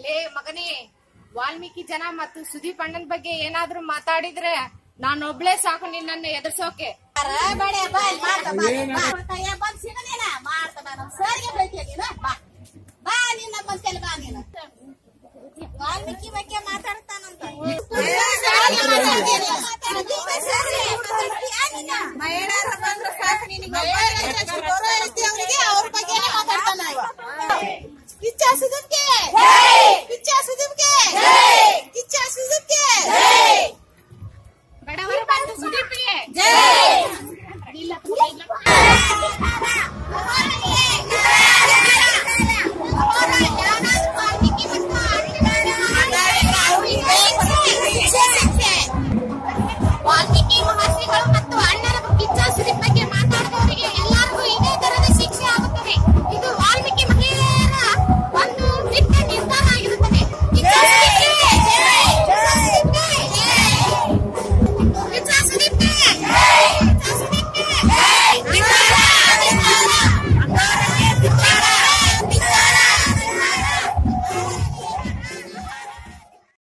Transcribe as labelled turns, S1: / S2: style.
S1: ಲೇ ಮಗನೇ ವಾಲ್ಮೀಕಿ ಜನ ಮತ್ತು ಸುದೀಪ್ ಅಣ್ಣನ್ ಬಗ್ಗೆ ಏನಾದ್ರೂ ಮಾತಾಡಿದ್ರೆ ನಾನೊಬ್ಳೇ ಸಾಕು ನಿನ್ನನ್ನು ಎದುರ್ಸೋಕೆ
S2: ವಾಲ್ಮೀಕಿ ಬಗ್ಗೆ ಮಾತಾಡ್ತಾನಂತ ಮಹಿಳೆಯರು ಬಂದ್ರೆ ಸಾಕು ನಿನಗೆ